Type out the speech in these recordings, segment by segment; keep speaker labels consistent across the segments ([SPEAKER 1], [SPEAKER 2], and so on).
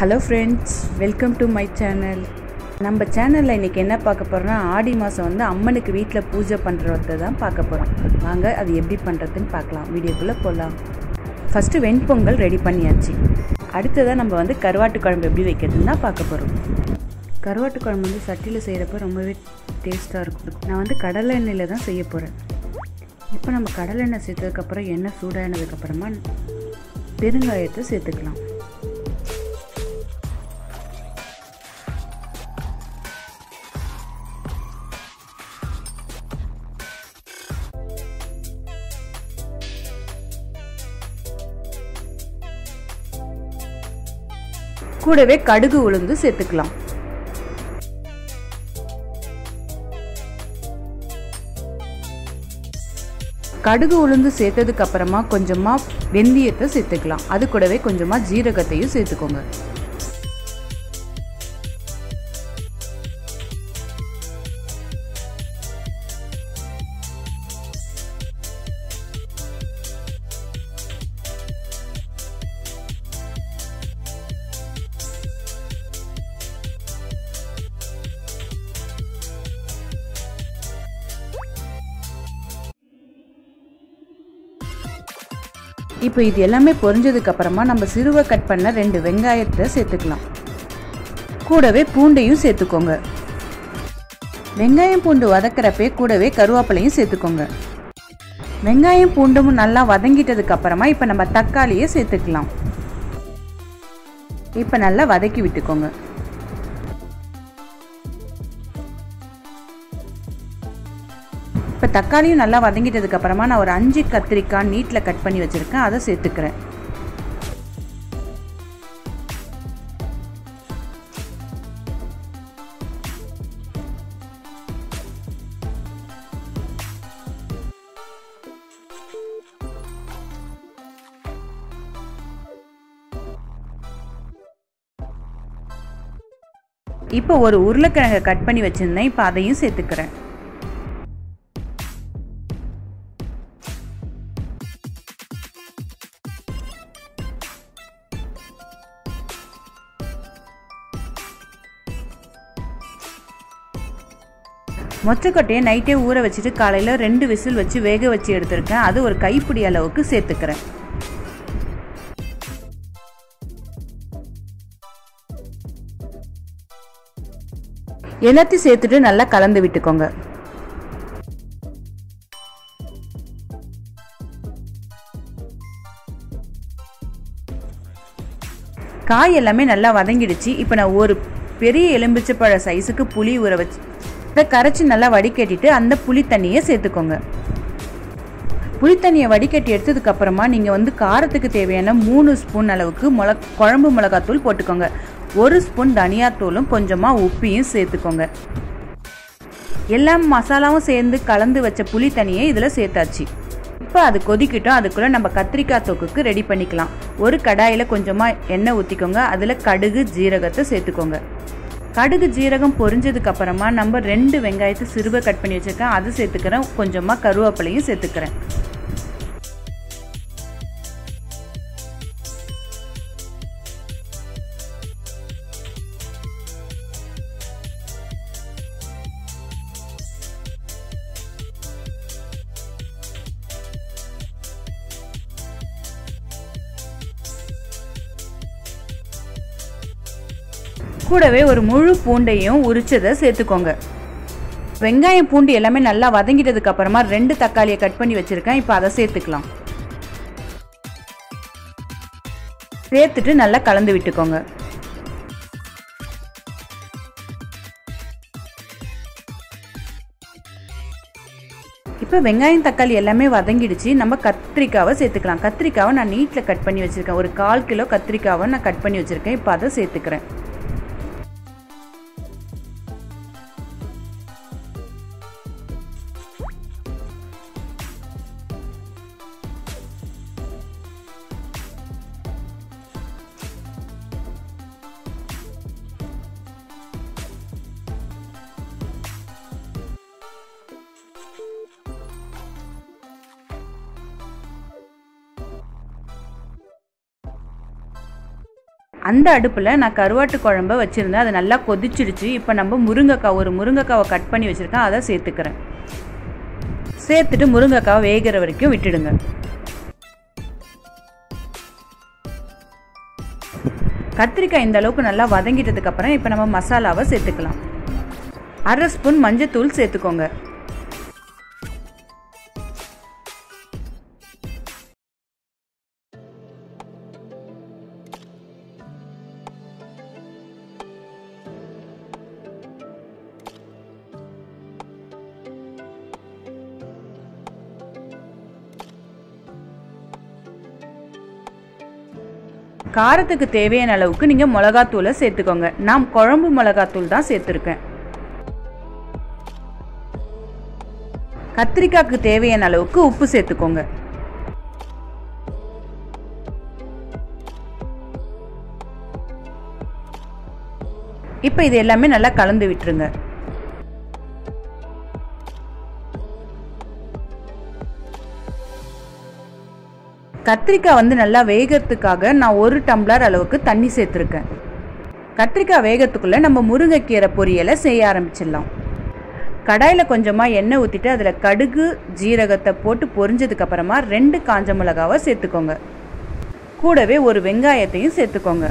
[SPEAKER 1] hello friends welcome to my channel நம்ம சேனலில் இன்றைக்கி என்ன பார்க்க போகிறோம்னா ஆடி மாதம் வந்து அம்மனுக்கு வீட்டில் பூஜை பண்ணுறத தான் பார்க்க போகிறோம் வாங்க அது எப்படி பண்ணுறதுன்னு பார்க்கலாம் வீடியோக்குள்ளே போகலாம் ஃபஸ்ட்டு வெண்பொங்கல் ரெடி பண்ணியாச்சு அடுத்ததாக நம்ம வந்து கருவாட்டு குழம்பு எப்படி வைக்கிறதுன்னு தான் பார்க்க போகிறோம் கருவாட்டு குழம்பு வந்து சட்டியில் செய்கிறப்ப ரொம்பவே டேஸ்ட்டாக இருக்கும் நான் வந்து கடலை எண்ணெயில் தான் செய்ய போகிறேன் இப்போ நம்ம கடலெண்ணெய் சேர்த்ததுக்கப்புறம் எண்ணெய் சூடானதுக்கப்புறமா பெருங்காயத்தை சேர்த்துக்கலாம் கூடவே கடுகு உளுந்து சேர்த்துக்கலாம் கடுகு உளுந்து சேர்த்ததுக்கு அப்புறமா கொஞ்சமா வெந்தயத்தை சேர்த்துக்கலாம் அது கூடவே கொஞ்சமா ஜீரகத்தையும் சேர்த்துக்கோங்க இப்போ இது எல்லாமே பொரிஞ்சதுக்கு அப்புறமா நம்ம சிறுவை கட் பண்ண ரெண்டு வெங்காயத்தை சேர்த்துக்கலாம் கூடவே பூண்டையும் சேர்த்துக்கோங்க வெங்காயம் பூண்டு வதக்கிறப்பே கூடவே கருவேப்பிலையும் சேர்த்துக்கோங்க வெங்காயம் பூண்டும் நல்லா வதங்கிட்டதுக்கு அப்புறமா இப்போ நம்ம தக்காளியை சேர்த்துக்கலாம் இப்போ நல்லா வதக்கி விட்டுக்கோங்க இப்போ தக்காளியும் நல்லா வதங்கிட்டதுக்கு அப்புறமா நான் ஒரு அஞ்சு கத்திரிக்காய் நீட்டில் கட் பண்ணி வச்சுருக்கேன் அதை சேர்த்துக்கிறேன் இப்போ ஒரு உருளைக்கிழங்கை கட் பண்ணி வச்சுருந்தேன் இப்போ அதையும் சேர்த்துக்கிறேன் மொச்சக்கொட்டையை நைட்டே ஊற வச்சுட்டு காலையில் ரெண்டு விசில் வச்சு வேக வச்சு எடுத்திருக்கேன் அது ஒரு கைப்பிடி அளவுக்கு சேர்த்துக்கிறேன் எல்லாத்தையும் சேர்த்துட்டு நல்லா கலந்து விட்டுக்கோங்க காய் எல்லாமே நல்லா வதங்கிடுச்சு இப்போ நான் ஒரு பெரிய எலும்பிச்சப்பழ சைஸுக்கு புளி ஊற வச்சு இதை கரைச்சி நல்லா வடிகட்டிட்டு அந்த புளி தண்ணியை சேர்த்துக்கோங்க புளி தண்ணியை வடிகட்டி எடுத்ததுக்கு அப்புறமா நீங்கள் வந்து காரத்துக்கு தேவையான மூணு ஸ்பூன் அளவுக்கு மிள குழம்பு மிளகாத்தூள் போட்டுக்கோங்க ஒரு ஸ்பூன் தனியாத்தூளும் கொஞ்சமாக உப்பையும் சேர்த்துக்கோங்க எல்லா மசாலாவும் சேர்ந்து கலந்து வச்ச புளி தண்ணியை இதில் சேர்த்தாச்சு இப்போ அது கொதிக்கிட்டோம் அதுக்குள்ளே நம்ம கத்திரிக்காய் தொக்குக்கு ரெடி பண்ணிக்கலாம் ஒரு கடாயில் கொஞ்சமாக எண்ணெய் ஊற்றிக்கோங்க அதில் கடுகு ஜீரகத்தை சேர்த்துக்கோங்க கடுகு ஜீரகம் பொரிஞ்சதுக்கு அப்புறமா நம்ம ரெண்டு வெங்காயத்தை சிறுவை கட் பண்ணி வச்சுருக்கேன் அது சேர்த்துக்கிறேன் கொஞ்சமாக கருவேப்பிலையும் சேர்த்துக்கிறேன் கூடவே ஒரு முழு பூண்டையும் உரிச்சதை சேர்த்துக்கோங்க வெங்காயம் பூண்டு எல்லாமே நல்லா வதங்கிட்டதுக்கு அப்புறமா ரெண்டு தக்காளியை கட் பண்ணி வச்சிருக்கேன் இப்போ அதை சேர்த்துக்கலாம் சேர்த்துட்டு நல்லா கலந்து விட்டுக்கோங்க இப்போ வெங்காயம் தக்காளி எல்லாமே வதங்கிடுச்சு நம்ம கத்திரிக்காவை சேர்த்துக்கலாம் கத்திரிக்காவை நான் நீட்டில் கட் பண்ணி வச்சுருக்கேன் ஒரு கால் கிலோ கத்திரிக்காவை நான் கட் பண்ணி வச்சுருக்கேன் இப்போ அதை சேர்த்துக்கிறேன் அந்த அடுப்பில் நான் கருவாட்டு குழம்ப வச்சுருந்தேன் அது நல்லா கொதிச்சிடுச்சு இப்போ நம்ம முருங்கைக்காய் ஒரு முருங்கைக்காவை கட் பண்ணி வச்சுருக்கேன் அதை சேர்த்துக்கிறேன் சேர்த்துட்டு முருங்கைக்காவை வேகிற வரைக்கும் விட்டுடுங்க கத்திரிக்காய் இந்த அளவுக்கு நல்லா வதங்கிட்டதுக்கப்புறம் இப்போ நம்ம மசாலாவை சேர்த்துக்கலாம் அரை ஸ்பூன் மஞ்சத்தூள் சேர்த்துக்கோங்க காரத்துக்கு தேவையான அளவுக்கு நீங்கள் மிளகாத்தூளை சேர்த்துக்கோங்க நான் குழம்பு மிளகாத்தூள் தான் சேர்த்துருக்கேன் கத்திரிக்காய்க்கு தேவையான அளவுக்கு உப்பு சேர்த்துக்கோங்க இப்போ இது எல்லாமே நல்லா கலந்து விட்டுருங்க கத்திரிக்காய் வந்து நல்லா வேகிறதுக்காக நான் ஒரு டம்ளர் அளவுக்கு தண்ணி சேர்த்துருக்கேன் கத்திரிக்காய் வேகத்துக்குள்ளே நம்ம முருங்கைக்கீரை பொரியலை செய்ய ஆரம்பிச்சிடலாம் கடாயில் கொஞ்சமாக எண்ணெய் ஊற்றிட்டு அதில் கடுகு ஜீரகத்தை போட்டு பொரிஞ்சதுக்கப்புறமா ரெண்டு காஞ்ச மிளகாவை சேர்த்துக்கோங்க கூடவே ஒரு வெங்காயத்தையும் சேர்த்துக்கோங்க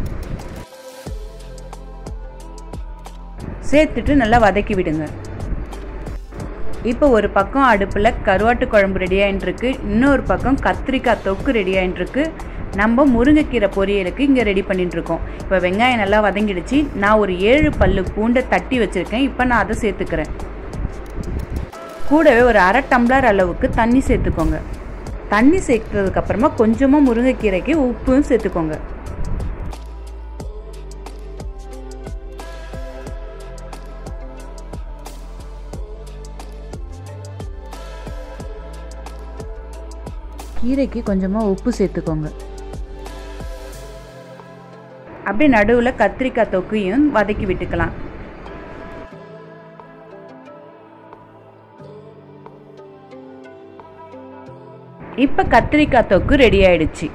[SPEAKER 1] சேர்த்துட்டு நல்லா வதக்கி விடுங்க இப்போ ஒரு பக்கம் அடுப்பில் கருவாட்டு குழம்பு ரெடி ஆகிட்டுருக்கு இன்னொரு பக்கம் கத்திரிக்காய் தொக்கு ரெடி ஆகிட்டுருக்கு நம்ம முருங்கைக்கீரை பொரியலுக்கு இங்கே ரெடி பண்ணிட்டுருக்கோம் இப்போ வெங்காயம் நல்லா வதங்கிடுச்சு நான் ஒரு ஏழு பல்லு பூண்டை தட்டி வச்சுருக்கேன் இப்போ நான் அதை சேர்த்துக்கிறேன் கூடவே ஒரு அரை டம்ளர் அளவுக்கு தண்ணி சேர்த்துக்கோங்க தண்ணி சேர்த்ததுக்கப்புறமா கொஞ்சமாக முருங்கைக்கீரைக்கு உப்பும் சேர்த்துக்கோங்க கீரைக்கு கொஞ்சமாக உப்பு சேர்த்துக்கோங்க அப்படியே நடுவில் கத்திரிக்காய் தொக்கையும் வதக்கி விட்டுக்கலாம் இப்போ கத்திரிக்காய் தொக்கு ரெடி ஆயிடுச்சு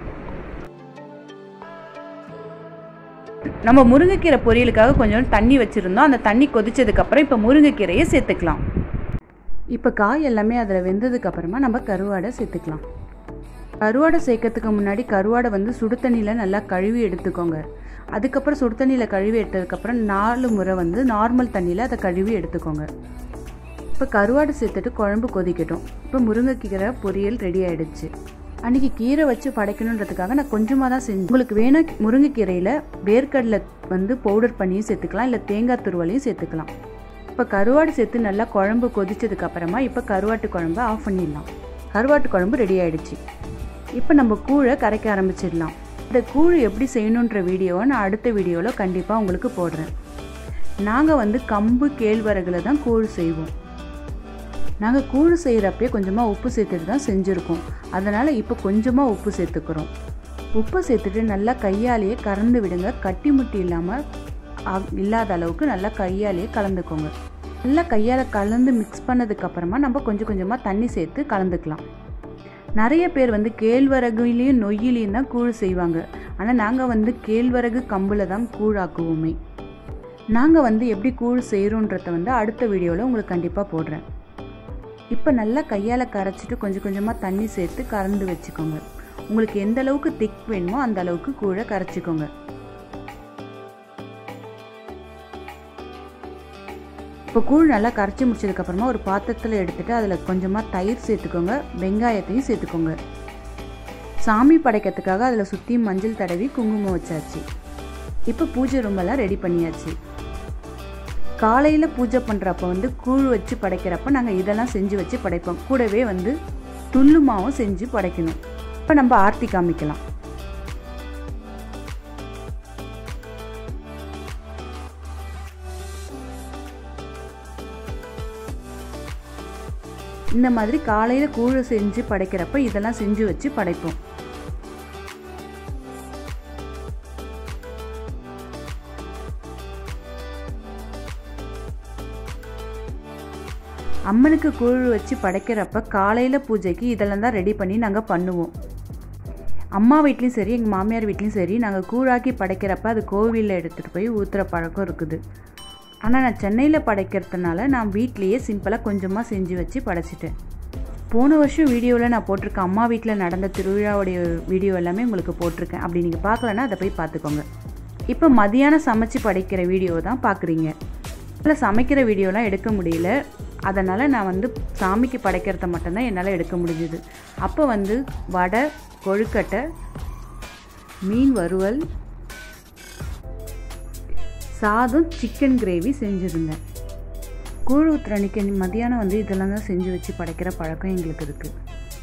[SPEAKER 1] நம்ம முருங்கைக்கீரை பொரியலுக்காக கொஞ்சம் தண்ணி வச்சுருந்தோம் அந்த தண்ணி கொதிச்சதுக்கப்புறம் இப்போ முருங்கைக்கீரையை சேர்த்துக்கலாம் இப்போ காய் எல்லாமே அதில் வெந்ததுக்கு அப்புறமா நம்ம கருவாடை சேர்த்துக்கலாம் கருவாடை சேர்க்கறதுக்கு முன்னாடி கருவாடை வந்து சுடு தண்ணியில் நல்லா கழுவி எடுத்துக்கோங்க அதுக்கப்புறம் சுடு தண்ணியில் கழுவி எடுத்ததுக்கப்புறம் நாலு முறை வந்து நார்மல் தண்ணியில் அதை கழுவி எடுத்துக்கோங்க இப்போ கருவாடு சேர்த்துட்டு குழம்பு கொதிக்கட்டும் இப்போ முருங்கைக்கீரை பொரியல் ரெடி ஆயிடுச்சு அன்றைக்கி கீரை வச்சு படைக்கணுன்றதுக்காக நான் கொஞ்சமாக தான் செஞ்சேன் உங்களுக்கு வேணும் முருங்கைக்கீரையில் வேர்க்கடலை வந்து பவுடர் பண்ணியும் சேர்த்துக்கலாம் இல்லை தேங்காய் துருவலையும் சேர்த்துக்கலாம் இப்போ கருவாடு சேர்த்து நல்லா குழம்பு கொதிச்சதுக்கு அப்புறமா இப்போ கருவாட்டு குழம்பு ஆஃப் பண்ணிடலாம் கருவாட்டு குழம்பு ரெடி ஆயிடுச்சு இப்போ நம்ம கூழை கரைக்க ஆரம்பிச்சிடலாம் இந்த கூழ் எப்படி செய்யணுன்ற வீடியோவை நான் அடுத்த வீடியோவில் கண்டிப்பாக உங்களுக்கு போடுறேன் நாங்கள் வந்து கம்பு கேழ்வரகுல தான் கூழ் செய்வோம் நாங்கள் கூழ் செய்கிறப்பே கொஞ்சமாக உப்பு சேர்த்துட்டு தான் செஞ்சுருக்கோம் அதனால் இப்போ கொஞ்சமாக உப்பு சேர்த்துக்கிறோம் உப்பு சேர்த்துட்டு நல்லா கையாலேயே கறந்து விடுங்க கட்டி முட்டி இல்லாமல் இல்லாத அளவுக்கு நல்லா கையாலேயே கலந்துக்கோங்க நல்லா கையால் கலந்து மிக்ஸ் பண்ணதுக்கப்புறமா நம்ம கொஞ்சம் கொஞ்சமாக தண்ணி சேர்த்து கலந்துக்கலாம் நிறைய பேர் வந்து கேழ்வரகுலேயும் நொய்யிலையும் தான் கூழ் செய்வாங்க ஆனால் நாங்கள் வந்து கேழ்வரகு கம்பில் தான் கூழ் ஆக்குவோமே நாங்கள் வந்து எப்படி கூழ் செய்கிறோன்றத வந்து அடுத்த வீடியோவில் உங்களுக்கு கண்டிப்பாக போடுறேன் இப்போ நல்லா கையால் கரைச்சிட்டு கொஞ்சம் கொஞ்சமாக தண்ணி சேர்த்து கறந்து வச்சுக்கோங்க உங்களுக்கு எந்த அளவுக்கு திக் வேணுமோ அந்த அளவுக்கு கூழை கரைச்சிக்கோங்க இப்போ கூழ் நல்லா கரைச்சி முடிச்சதுக்கப்புறமா ஒரு பாத்திரத்தில் எடுத்துகிட்டு அதில் கொஞ்சமாக தயிர் சேர்த்துக்கோங்க வெங்காயத்தையும் சேர்த்துக்கோங்க சாமி படைக்கிறதுக்காக அதில் சுற்றி மஞ்சள் தடவி குங்குமம் வச்சாச்சு இப்போ பூஜை ரூமெல்லாம் ரெடி பண்ணியாச்சு காலையில் பூஜை பண்ணுறப்ப வந்து கூழ் வச்சு படைக்கிறப்ப நாங்கள் இதெல்லாம் செஞ்சு வச்சு படைப்போம் கூடவே வந்து துள்ளுமாவும் செஞ்சு படைக்கணும் இப்போ நம்ம ஆர்த்தி காமிக்கலாம் இந்த மாதிரி காலையில் கூழ் செஞ்சு படைக்கிறப்ப இதெல்லாம் செஞ்சு வச்சு படைப்போம் அம்மனுக்கு கூழ் வச்சு படைக்கிறப்ப காலையில் பூஜைக்கு இதெல்லாம் தான் ரெடி பண்ணி நாங்கள் பண்ணுவோம் அம்மா வீட்லேயும் சரி எங்கள் மாமியார் வீட்லேயும் சரி நாங்கள் கூழாக்கி படைக்கிறப்ப அது கோவிலில் எடுத்துகிட்டு போய் ஊற்றுற பழக்கம் இருக்குது ஆனால் நான் சென்னையில் படைக்கிறதுனால நான் வீட்லேயே சிம்பிளாக கொஞ்சமாக செஞ்சு வச்சு படைச்சிட்டேன் போன வருஷம் வீடியோவில் நான் போட்டிருக்கேன் அம்மா வீட்டில் நடந்த திருவிழாவுடைய வீடியோ எல்லாமே உங்களுக்கு போட்டிருக்கேன் அப்படி நீங்கள் பார்க்கலன்னா அதை போய் பார்த்துக்கோங்க இப்போ மதியானம் சமைச்சு படைக்கிற வீடியோ தான் பார்க்குறீங்க இல்லை சமைக்கிற வீடியோலாம் எடுக்க முடியல அதனால் நான் வந்து சாமிக்கு படைக்கிறத மட்டும்தான் என்னால் எடுக்க முடிஞ்சுது அப்போ வந்து வடை கொழுக்கட்டை மீன் வறுவல் சாதம் சிக்கன் கிரேவி செஞ்சுருந்தேன் கூழ் ஊற்றுற அன்னைக்கு மதியானம் வந்து இதெல்லாம் தான் செஞ்சு வச்சு படைக்கிற பழக்கம் எங்களுக்கு இருக்குது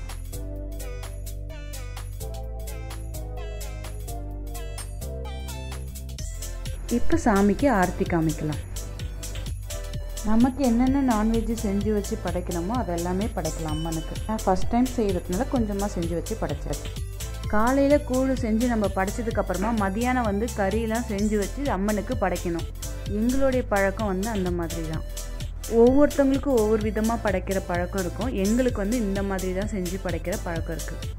[SPEAKER 1] இப்போ சாமிக்கு ஆரத்தி காமிக்கலாம் நமக்கு என்னென்ன நான்வெஜ்ஜு செஞ்சு வச்சு படைக்கணுமோ அதெல்லாமே படைக்கலாம் அம்மனுக்கு நான் ஃபஸ்ட் டைம் செய்கிறதுனால கொஞ்சமாக செஞ்சு வச்சு படைச்சிருக்கேன் காலையில் கூழ் செஞ்சு நம்ம படைச்சதுக்கப்புறமா மதியானம் வந்து கறியெல்லாம் செஞ்சு வச்சு அம்மனுக்கு படைக்கணும் எங்களுடைய பழக்கம் வந்து அந்த மாதிரி தான் ஒவ்வொருத்தவங்களுக்கும் ஒவ்வொரு விதமாக படைக்கிற பழக்கம் இருக்கும் எங்களுக்கு வந்து இந்த மாதிரி தான் செஞ்சு படைக்கிற பழக்கம் இருக்குது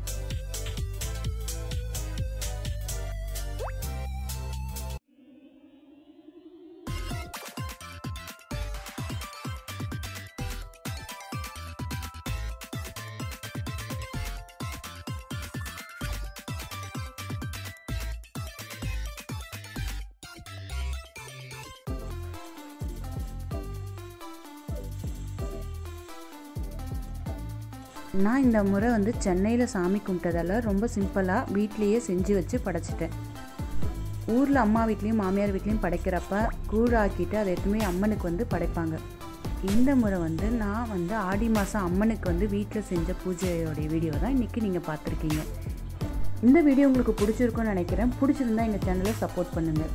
[SPEAKER 1] நான் இந்த முறை வந்து சென்னையில் சாமி கும்பிட்டதால ரொம்ப சிம்பிளாக வீட்லேயே செஞ்சு வச்சு படைச்சிட்டேன் ஊரில் அம்மா வீட்லேயும் மாமியார் வீட்லேயும் படைக்கிறப்ப கூழாக்கிட்டு அதை எதுவுமே அம்மனுக்கு வந்து படைப்பாங்க இந்த முறை வந்து நான் வந்து ஆடி மாதம் அம்மனுக்கு வந்து வீட்டில் செஞ்ச பூஜையோடைய வீடியோ தான் இன்றைக்கி நீங்கள் பார்த்துருக்கீங்க இந்த வீடியோ உங்களுக்கு பிடிச்சிருக்கும்னு நினைக்கிறேன் பிடிச்சிருந்தா எங்கள் சேனலை சப்போர்ட் பண்ணுங்கள்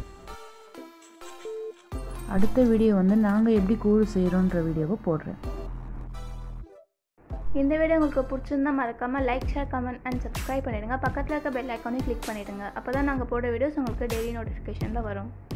[SPEAKER 1] அடுத்த வீடியோ வந்து நாங்கள் எப்படி கூழ் செய்கிறோன்ற வீடியோவை போடுறேன்
[SPEAKER 2] இந்த வீடியோ உங்களுக்கு பிடிச்சிருந்தா மறக்காமல் like share comment and subscribe பண்ணிடுங்க பக்கத்தில் இருக்க பெல் ஐக்கானையும் கிளிக் பண்ணிடுங்க அப்போ தான் நாங்கள் போட வீடியோஸ் உங்களுக்கு டெய்லி நோட்டிஃபிகேஷனில் வரும்